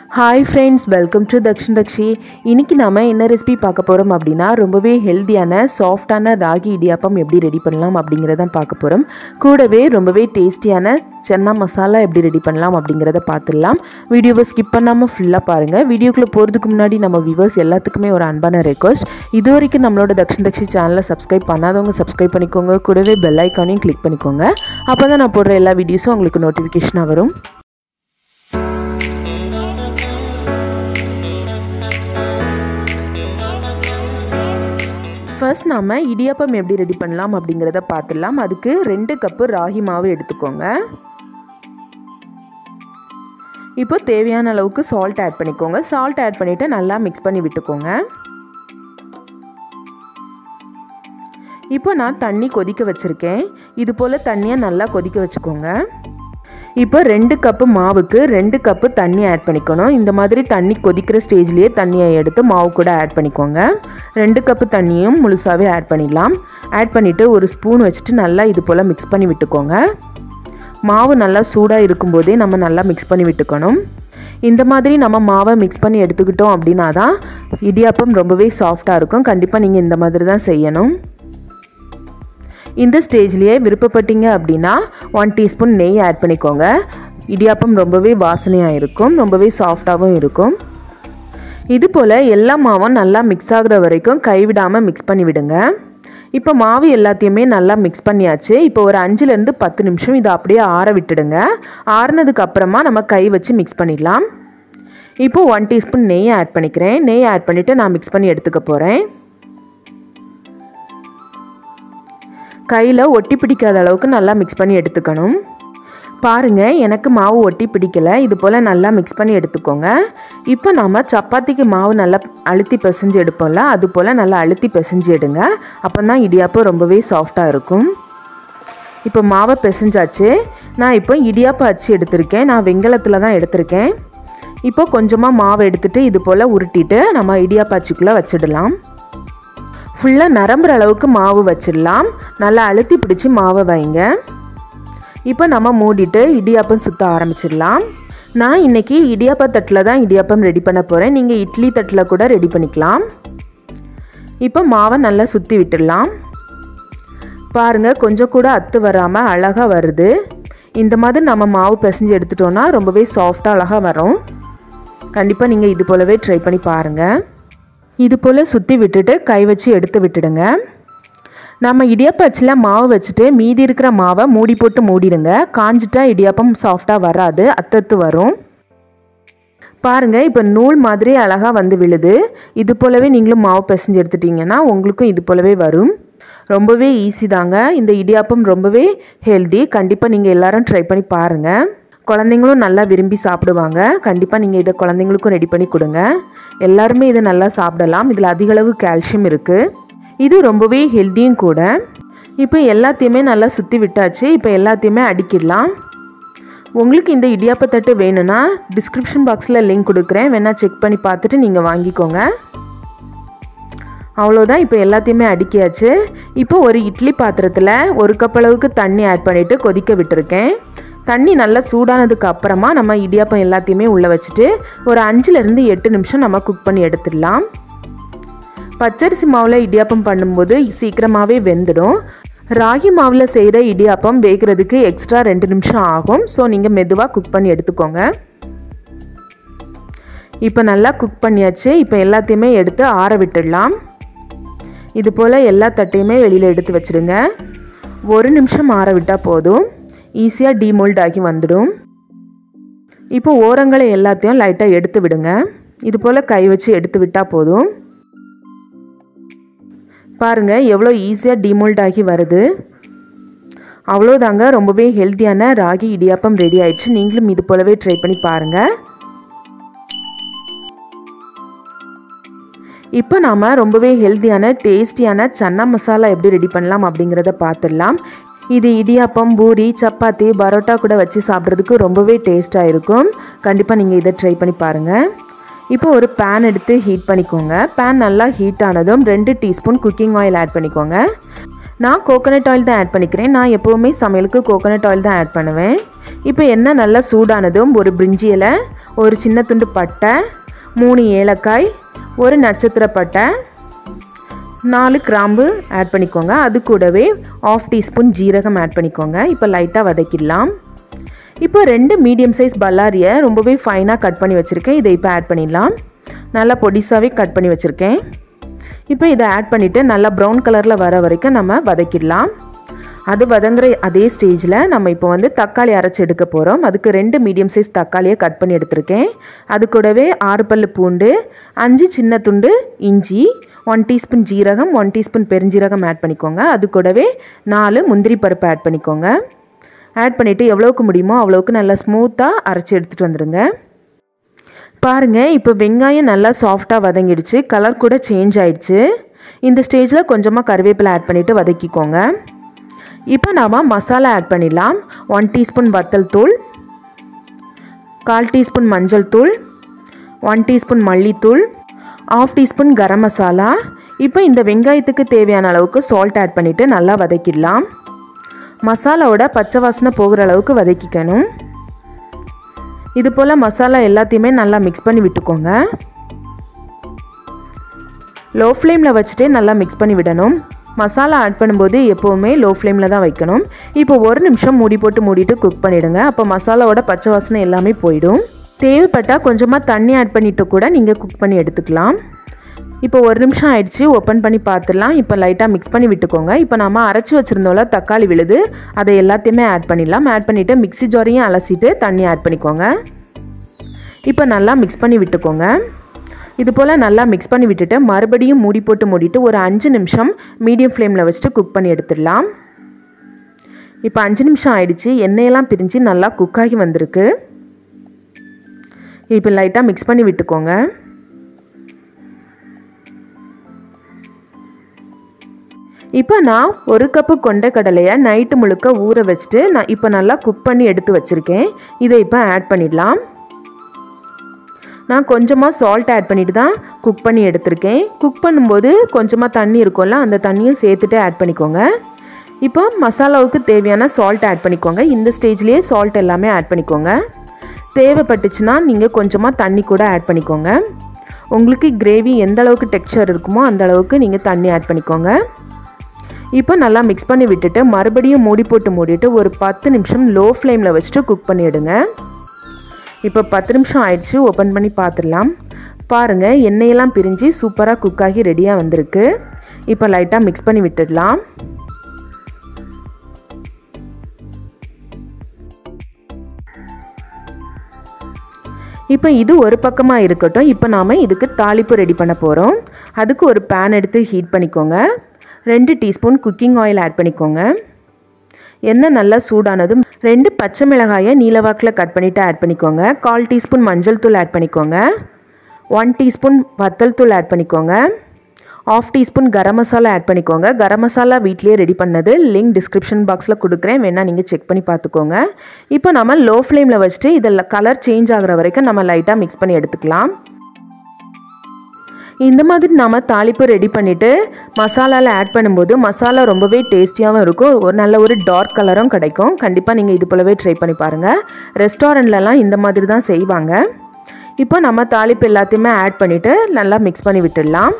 hi friends welcome to Dakshan Dakshi இன்னைக்கு நாம என்ன ரெசிபி பார்க்க போகிறோம் அப்படின்னா ரொம்பவே ஹெல்த்தியான சாஃப்டான ராகி இடியாப்பம் எப்படி ரெடி பண்ணலாம் அப்படிங்கிறத பார்க்க போகிறோம் கூடவே ரொம்பவே டேஸ்டியான சென்னா மசாலா எப்படி ரெடி பண்ணலாம் அப்படிங்கிறத பார்த்துடலாம் வீடியோவை ஸ்கிப் பண்ணாமல் ஃபுல்லாக பாருங்கள் வீடியோக்குள்ளே போகிறதுக்கு முன்னாடி நம்ம வியூவர்ஸ் எல்லாத்துக்குமே ஒரு அன்பான ரெக்வஸ்ட் இது வரைக்கும் நம்மளோட தக்ஷன் தக்ஷி சேனலை சப்ஸ்கிரைப் பண்ணாதவங்க சப்ஸ்கிரைப் பண்ணிக்கோங்க கூடவே பெல் ஐக்கானையும் கிளிக் பண்ணிக்கோங்க அப்போ தான் நான் போடுற எல்லா வீடியோஸும் உங்களுக்கு நோட்டிஃபிகேஷனாக வரும் ஃபர்ஸ்ட் நாம் இடியாப்பம் எப்படி ரெடி பண்ணலாம் அப்படிங்கிறத பார்த்துடலாம் அதுக்கு ரெண்டு கப்பு ராகி மாவு எடுத்துக்கோங்க இப்போ தேவையான அளவுக்கு சால்ட் ஆட் பண்ணிக்கோங்க சால்ட் ஆட் பண்ணிவிட்டு நல்லா மிக்ஸ் பண்ணி விட்டுக்கோங்க இப்போ நான் தண்ணி கொதிக்க வச்சுருக்கேன் இது போல் தண்ணியை நல்லா கொதிக்க வச்சுக்கோங்க இப்போ ரெண்டு கப்பு மாவுக்கு ரெண்டு கப்பு தண்ணி ஆட் பண்ணிக்கணும் இந்த மாதிரி தண்ணி கொதிக்கிற ஸ்டேஜ்லேயே தண்ணியை எடுத்து மாவு கூட ஆட் பண்ணிக்கோங்க ரெண்டு கப்பு தண்ணியும் முழுசாகவே ஆட் பண்ணிடலாம் ஆட் பண்ணிவிட்டு ஒரு ஸ்பூன் வச்சுட்டு நல்லா இது போல் மிக்ஸ் பண்ணி விட்டுக்கோங்க மாவு நல்லா சூடாக இருக்கும்போதே நம்ம நல்லா மிக்ஸ் பண்ணி விட்டுக்கணும் இந்த மாதிரி நம்ம மாவை மிக்ஸ் பண்ணி எடுத்துக்கிட்டோம் அப்படின்னா தான் இடியாப்பம் ரொம்பவே சாஃப்டாக இருக்கும் கண்டிப்பாக நீங்கள் இந்த மாதிரி தான் செய்யணும் இந்த ஸ்டேஜ்லேயே விருப்பப்பட்டீங்க அப்படின்னா ஒன் டீஸ்பூன் நெய் ஆட் பண்ணிக்கோங்க இடியாப்பம் ரொம்பவே வாசனையாக இருக்கும் ரொம்பவே சாஃப்டாகவும் இருக்கும் இது போல் எல்லா மாவும் நல்லா மிக்ஸ் ஆகுற வரைக்கும் கைவிடாமல் மிக்ஸ் பண்ணி விடுங்க இப்போ மாவு எல்லாத்தையுமே நல்லா மிக்ஸ் பண்ணியாச்சு இப்போ ஒரு அஞ்சுலேருந்து பத்து நிமிஷம் இதை அப்படியே ஆற விட்டுடுங்க ஆறுனதுக்கு அப்புறமா நம்ம கை வச்சு மிக்ஸ் பண்ணிடலாம் இப்போது ஒன் டீஸ்பூன் நெய் ஆட் பண்ணிக்கிறேன் நெய் ஆட் பண்ணிவிட்டு நான் மிக்ஸ் பண்ணி எடுத்துக்க போகிறேன் கையில் ஒட்டி பிடிக்காத அளவுக்கு நல்லா மிக்ஸ் பண்ணி எடுத்துக்கணும் பாருங்கள் எனக்கு மாவு ஒட்டி பிடிக்கலை இது போல் நல்லா மிக்ஸ் பண்ணி எடுத்துக்கோங்க இப்போ நாம் சப்பாத்திக்கு மாவு நல்லா அழுத்தி பிசைஞ்சு எடுப்போம்ல அது போல் நல்லா அழுத்தி பிசைஞ்சு எடுங்க அப்போ தான் இடியாப்பம் ரொம்பவே சாஃப்டாக இருக்கும் இப்போ மாவை பிசைஞ்சாச்சு நான் இப்போ இடியாப்பம் அச்சு எடுத்திருக்கேன் நான் வெங்கலத்தில் தான் எடுத்திருக்கேன் இப்போ கொஞ்சமாக மாவை எடுத்துகிட்டு இது போல் உருட்டிட்டு நம்ம இடியாப்ப அச்சுக்குள்ளே வச்சிடலாம் ஃபுல்லாக நரம்புற அளவுக்கு மாவு வச்சிடலாம் நல்லா அழுத்தி பிடிச்சி மாவை வைங்க இப்போ நம்ம மூடிட்டு இடியாப்பம் சுற்ற ஆரம்பிச்சிடலாம் நான் இன்றைக்கி இடியாப்ப தட்டில் தான் இடியாப்பம் ரெடி பண்ண போகிறேன் நீங்கள் இட்லி தட்டில் கூட ரெடி பண்ணிக்கலாம் இப்போ மாவை நல்லா சுற்றி விட்டுடலாம் பாருங்கள் கொஞ்சம் கூட அத்து வராமல் அழகாக வருது இந்த மாதிரி நம்ம மாவு பிசைஞ்சு எடுத்துட்டோன்னா ரொம்பவே சாஃப்டாக அழகாக வரும் கண்டிப்பாக நீங்கள் இது போலவே ட்ரை பண்ணி பாருங்கள் இது போல் சுற்றி விட்டுட்டு கை வச்சு எடுத்து விட்டுடுங்க நம்ம இடியாப்பச்சில் மாவு வச்சுட்டு மீதி இருக்கிற மாவை மூடி போட்டு மூடிடுங்க காஞ்சிட்டா இடியாப்பம் சாஃப்டாக வராது அத்தத்து வரும் பாருங்கள் இப்போ நூல் மாதிரி அழகாக வந்து விழுது இது போலவே நீங்களும் மாவு பிசைஞ்சு எடுத்துட்டிங்கன்னா உங்களுக்கும் இது போலவே வரும் ரொம்பவே ஈஸி தாங்க இந்த இடியாப்பம் ரொம்பவே ஹெல்தி கண்டிப்பாக நீங்கள் எல்லாரும் ட்ரை பண்ணி பாருங்கள் குழந்தைங்களும் நல்லா விரும்பி சாப்பிடுவாங்க கண்டிப்பாக நீங்கள் இதை குழந்தைங்களுக்கும் ரெடி பண்ணி கொடுங்க எல்லாருமே இதை நல்லா சாப்பிடலாம் இதில் அதிகளவு கால்சியம் இருக்குது இது ரொம்பவே ஹெல்த்தியும் கூட இப்போ எல்லாத்தையுமே நல்லா சுற்றி விட்டாச்சு இப்போ எல்லாத்தையுமே அடிக்கிடலாம் உங்களுக்கு இந்த இடியாப்பத்தட்டு வேணும்னா டிஸ்கிரிப்ஷன் பாக்ஸில் லிங்க் கொடுக்குறேன் வேணால் செக் பண்ணி பார்த்துட்டு நீங்கள் வாங்கிக்கோங்க அவ்வளோதான் இப்போ எல்லாத்தையுமே அடிக்கியாச்சு இப்போ ஒரு இட்லி பாத்திரத்தில் ஒரு கப் அளவுக்கு தண்ணி ஆட் பண்ணிவிட்டு கொதிக்க விட்டுருக்கேன் தண்ணி நல்லா சூடானதுக்கு அப்புறமா நம்ம இடியாப்பம் எல்லாத்தையுமே உள்ளே வச்சுட்டு ஒரு அஞ்சுலேருந்து எட்டு நிமிஷம் நம்ம குக் பண்ணி எடுத்துடலாம் பச்சரிசி மாவில் இடியாப்பம் பண்ணும்போது சீக்கிரமாகவே வெந்துடும் ராகி மாவில் செய்கிற இடியாப்பம் வேகிறதுக்கு எக்ஸ்ட்ரா ரெண்டு நிமிஷம் ஆகும் ஸோ நீங்கள் மெதுவாக குக் பண்ணி எடுத்துக்கோங்க இப்போ நல்லா குக் பண்ணியாச்சு இப்போ எல்லாத்தையுமே எடுத்து ஆற விட்டுடலாம் இது போல் எல்லா தட்டையுமே வெளியில் எடுத்து வச்சுடுங்க ஒரு நிமிஷம் ஆற விட்டால் போதும் ஈஸியாக டீமோல்ட் ஆகி வந்துடும் இப்போ ஓரங்களை எல்லாத்தையும் லைட்டாக எடுத்து விடுங்க இது போல் கை வச்சு எடுத்து விட்டால் போதும் பாருங்கள் எவ்வளோ ஈஸியாக டிமோல்ட் ஆகி வருது அவ்வளோதாங்க ரொம்பவே ஹெல்த்தியான ராகி இடியாப்பம் ரெடி ஆயிடுச்சு நீங்களும் இது போலவே ட்ரை பண்ணி பாருங்கள் இப்போ நாம் ரொம்பவே ஹெல்த்தியான டேஸ்டியான சன்னா மசாலா எப்படி ரெடி பண்ணலாம் அப்படிங்கிறத பார்த்துடலாம் இது இடியாப்பம் பூரி சப்பாத்தி பரோட்டா கூட வச்சு சாப்பிட்றதுக்கு ரொம்பவே டேஸ்ட்டாக இருக்கும் கண்டிப்பாக நீங்கள் இதை ட்ரை பண்ணி பாருங்கள் இப்போ ஒரு பேன் எடுத்து ஹீட் பண்ணிக்கோங்க பேன் நல்லா ஹீட் ஆனதும் ரெண்டு டீஸ்பூன் குக்கிங் ஆயில் ஆட் பண்ணிக்கோங்க நான் கோகோனட் ஆயில் தான் ஆட் பண்ணிக்கிறேன் நான் எப்போவுமே சமையலுக்கு கோகோனட் ஆயில் தான் ஆட் பண்ணுவேன் இப்போ எண்ணெய் நல்லா சூடானதும் ஒரு பிரிஞ்சி இலை ஒரு சின்ன துண்டு பட்டை மூணு ஏலக்காய் ஒரு நட்சத்திர பட்டை நாலு கிராம்பு ஆட் பண்ணிக்கோங்க அது கூடவே ஆஃப் டீஸ்பூன் ஜீரகம் ஆட் பண்ணிக்கோங்க இப்போ லைட்டாக வதக்கிடலாம் இப்போ ரெண்டு மீடியம் சைஸ் பல்லாரியை ரொம்பவே ஃபைனாக கட் பண்ணி வச்சுருக்கேன் இதை இப்போ ஆட் பண்ணிடலாம் நல்லா பொடிசாகவே கட் பண்ணி வச்சுருக்கேன் இப்போ இதை ஆட் பண்ணிவிட்டு நல்லா ப்ரௌன் கலரில் வர வரைக்கும் நம்ம வதக்கிடலாம் அது வதங்குற அதே ஸ்டேஜில் நம்ம இப்போ வந்து தக்காளி அரைச்சி எடுக்க போகிறோம் அதுக்கு ரெண்டு மீடியம் சைஸ் தக்காளியை கட் பண்ணி எடுத்திருக்கேன் அது கூடவே ஆறு பல்லு பூண்டு அஞ்சு சின்ன துண்டு இஞ்சி ஒன் டீஸ்பூன் ஜீரகம் ஒன் டீஸ்பூன் பெருஞ்சீரகம் ஆட் பண்ணிக்கோங்க அது கூடவே நாலு முந்திரி பருப்பு ஆட் பண்ணிக்கோங்க ஆட் பண்ணிவிட்டு எவ்வளோக்கு முடியுமோ அவ்வளோக்கு நல்லா ஸ்மூத்தாக அரைச்சி எடுத்துகிட்டு வந்துடுங்க பாருங்கள் இப்போ வெங்காயம் நல்லா சாஃப்டாக வதங்கிடுச்சு கலர் கூட சேஞ்ச் ஆயிடுச்சு இந்த ஸ்டேஜில் கொஞ்சமாக கருவேப்பிலை ஆட் பண்ணிவிட்டு வதக்கிக்கோங்க இப்போ நாம் மசாலா ஆட் பண்ணிடலாம் ஒன் டீஸ்பூன் வத்தல் தூள் கால் டீஸ்பூன் மஞ்சள் தூள் ஒன் டீஸ்பூன் மல்லித்தூள் ஆஃப் டீஸ்பூன் கரம் மசாலா இப்போ இந்த வெங்காயத்துக்கு தேவையான அளவுக்கு சால்ட் ஆட் பண்ணிவிட்டு நல்லா வதக்கிடலாம் மசாலாவோட பச்சை வாசனை போகிற அளவுக்கு வதக்கிக்கணும் இது போல் மசாலா எல்லாத்தையுமே நல்லா மிக்ஸ் பண்ணி விட்டுக்கோங்க லோ ஃப்ளேமில் வச்சுட்டே நல்லா மிக்ஸ் பண்ணி விடணும் மசாலா ஆட் பண்ணும்போது எப்போவுமே லோ ஃப்ளேமில் தான் வைக்கணும் இப்போ ஒரு நிமிஷம் மூடி போட்டு மூடிட்டு குக் பண்ணிவிடுங்க அப்போ மசாலாவோட பச்சை வாசனை எல்லாமே போயிடும் தேவைப்பட்டால் கொஞ்சமாக தண்ணி ஆட் பண்ணிவிட்டு கூட நீங்கள் குக் பண்ணி எடுத்துக்கலாம் இப்போ ஒரு நிமிஷம் ஆயிடுச்சு ஓப்பன் பண்ணி பார்த்துடலாம் இப்போ லைட்டாக மிக்ஸ் பண்ணி விட்டுக்கோங்க இப்போ நம்ம அரைச்சி வச்சுருந்தோம்ல தக்காளி விழுது அதை எல்லாத்தையுமே ஆட் பண்ணிடலாம் ஆட் பண்ணிவிட்டு மிக்ஸி ஜாரையும் அலசிட்டு தண்ணி ஆட் பண்ணிக்கோங்க இப்போ நல்லா மிக்ஸ் பண்ணி விட்டுக்கோங்க இது போல் நல்லா மிக்ஸ் பண்ணி விட்டுட்டு மறுபடியும் மூடி போட்டு மூடிட்டு ஒரு அஞ்சு நிமிஷம் மீடியம் ஃப்ளேமில் வச்சுட்டு குக் பண்ணி எடுத்துடலாம் இப்போ அஞ்சு நிமிஷம் ஆயிடுச்சு எண்ணெயெல்லாம் பிரிஞ்சு நல்லா குக் ஆகி வந்திருக்கு இப்போ லைட்டாக மிக்ஸ் பண்ணி விட்டுக்கோங்க இப்போ நான் ஒரு கப்பு கொண்ட கடலையை நைட்டு முழுக்க ஊற வச்சுட்டு நான் இப்போ நல்லா குக் பண்ணி எடுத்து வச்சுருக்கேன் இதை இப்போ ஆட் பண்ணிடலாம் நான் கொஞ்சமாக சால்ட் ஆட் பண்ணிட்டு தான் குக் பண்ணி எடுத்திருக்கேன் குக் பண்ணும்போது கொஞ்சமாக தண்ணி இருக்கும்ல அந்த தண்ணியும் சேர்த்துட்டு ஆட் பண்ணிக்கோங்க இப்போ மசாலாவுக்கு தேவையான சால்ட் ஆட் பண்ணிக்கோங்க இந்த ஸ்டேஜ்லேயே சால்ட் எல்லாமே ஆட் பண்ணிக்கோங்க தேவைப்பட்டுச்சுன்னா நீங்கள் கொஞ்சமாக தண்ணி கூட ஆட் பண்ணிக்கோங்க உங்களுக்கு கிரேவி எந்த அளவுக்கு டெக்ஸ்சர் இருக்குமோ அந்த அளவுக்கு நீங்கள் தண்ணி ஆட் பண்ணிக்கோங்க இப்போ நல்லா மிக்ஸ் பண்ணி விட்டுட்டு மறுபடியும் மூடி போட்டு மூடிட்டு ஒரு பத்து நிமிஷம் லோ ஃப்ளேமில் வச்சுட்டு குக் பண்ணிவிடுங்க இப்போ பத்து நிமிஷம் ஆயிடுச்சு ஓப்பன் பண்ணி பார்த்துடலாம் பாருங்கள் எண்ணெயெல்லாம் பிரிஞ்சு சூப்பராக குக் ஆகி ரெடியாக வந்திருக்கு இப்போ லைட்டாக மிக்ஸ் பண்ணி விட்டுடலாம் இப்போ இது ஒரு பக்கமாக இருக்கட்டும் இப்போ நாம் இதுக்கு தாளிப்பு ரெடி பண்ண போகிறோம் அதுக்கு ஒரு பேன் எடுத்து ஹீட் பண்ணிக்கோங்க ரெண்டு டீஸ்பூன் குக்கிங் ஆயில் ஆட் பண்ணிக்கோங்க எண்ணெய் நல்லா சூடானதும் ரெண்டு பச்சை மிளகாயை நீலவாக்கில் கட் பண்ணிவிட்டு ஆட் பண்ணிக்கோங்க கால் டீஸ்பூன் மஞ்சள் தூள் ஆட் பண்ணிக்கோங்க ஒன் டீஸ்பூன் வத்தல் தூள் ஆட் பண்ணிக்கோங்க half teaspoon garam masala add பண்ணிக்கோங்க கரம் மசாலா வீட்லேயே ரெடி பண்ணது லிங்க் டிஸ்கிரிப்ஷன் பாக்ஸில் கொடுக்குறேன் வேணால் நீங்கள் செக் பண்ணி பார்த்துக்கோங்க இப்போ நம்ம லோ ஃப்ளேமில் வச்சுட்டு இதில் கலர் சேஞ்ச் ஆகிற வரைக்கும் நம்ம லைட்டாக மிக்ஸ் பண்ணி எடுத்துக்கலாம் இந்த மாதிரி நம்ம தாளிப்பு ரெடி பண்ணிவிட்டு மசாலாவில் ஆட் பண்ணும்போது மசாலா ரொம்பவே டேஸ்டியாகவும் இருக்கும் ஒரு நல்ல ஒரு டார்க் கலரும் கிடைக்கும் கண்டிப்பாக நீங்கள் இது போலவே ட்ரை பண்ணி பாருங்கள் ரெஸ்டாரண்ட்லலாம் இந்த மாதிரி தான் செய்வாங்க இப்போ நம்ம தாளிப்பு எல்லாத்தையுமே ஆட் பண்ணிவிட்டு நல்லா மிக்ஸ் பண்ணி விட்டுடலாம்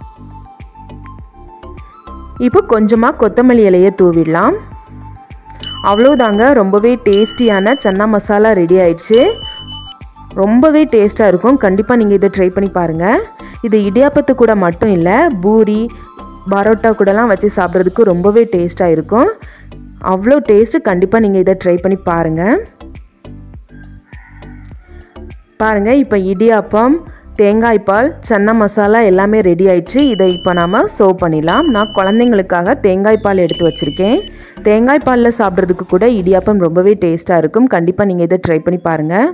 இப்போ கொஞ்சமாக கொத்தமல்லி இலையை தூவிடலாம் அவ்வளோதாங்க ரொம்பவே டேஸ்டியான சன்னா மசாலா ரெடி ஆயிடுச்சு ரொம்பவே டேஸ்ட்டாக இருக்கும் கண்டிப்பாக நீங்கள் இதை ட்ரை பண்ணி பாருங்கள் இது இடியாப்பத்து கூட மட்டும் இல்லை பூரி பரோட்டா கூடலாம் வச்சு சாப்பிட்றதுக்கு ரொம்பவே டேஸ்ட்டாக இருக்கும் அவ்வளோ டேஸ்ட்டு கண்டிப்பாக நீங்கள் இதை ட்ரை பண்ணி பாருங்கள் பாருங்கள் இப்போ இடியாப்பம் தேங்காய் பால் சன்னா மசாலா எல்லாமே ரெடி ஆயிடுச்சு இதை இப்போ நாம் சர்வ் பண்ணிடலாம் நான் குழந்தைங்களுக்காக தேங்காய் பால் எடுத்து வச்சுருக்கேன் தேங்காய் பாலில் சாப்பிட்றதுக்கு கூட இடியாப்பம் ரொம்பவே டேஸ்ட்டாக இருக்கும் கண்டிப்பாக நீங்கள் இதை ட்ரை பண்ணி பாருங்கள்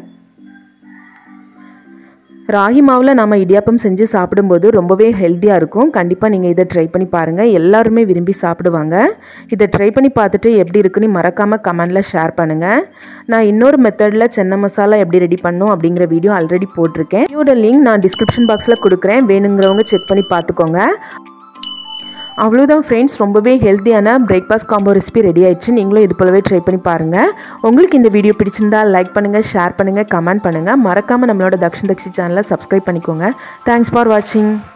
ராகி மாவில் நம்ம இடியாப்பம் செஞ்சு சாப்பிடும்போது ரொம்பவே ஹெல்த்தியாக இருக்கும் கண்டிப்பாக நீங்கள் இதை ட்ரை பண்ணி பாருங்கள் எல்லாருமே விரும்பி சாப்பிடுவாங்க இதை ட்ரை பண்ணி பார்த்துட்டு எப்படி இருக்குன்னு மறக்காமல் கமெண்டில் ஷேர் பண்ணுங்கள் நான் இன்னொரு மெத்தடில் சென்னை மசாலா எப்படி ரெடி பண்ணும் அப்படிங்கிற வீடியோ ஆல்ரெடி போட்டிருக்கேன் இதோட லிங்க் நான் டிஸ்கிரிப்ஷன் பாக்ஸில் கொடுக்குறேன் வேணுங்கிறவங்க செக் பண்ணி பார்த்துக்கோங்க அவ்வளோதான் ஃப்ரெண்ட்ஸ் ரொம்பவே ஹெல்த்தியான பிரேக்ஃபாஸ்ட் காம்போ ரெசிபி ரெடி ஆயிடுச்சு நீங்களும் இது போலவே ட்ரை பண்ணி பாருங்கள் உங்களுக்கு இந்த வீடியோ பிடிச்சிருந்தா லைக் பண்ணுங்கள் ஷேர் பண்ணுங்கள் கமெண்ட் பண்ணுங்கள் மறக்காமல் நம்மளோட தக்ஷன் தக்ஷி சேனலை சப்ஸ்கிரைப் பண்ணிக்கோங்க தேங்க்ஸ் ஃபார் வாட்சிங்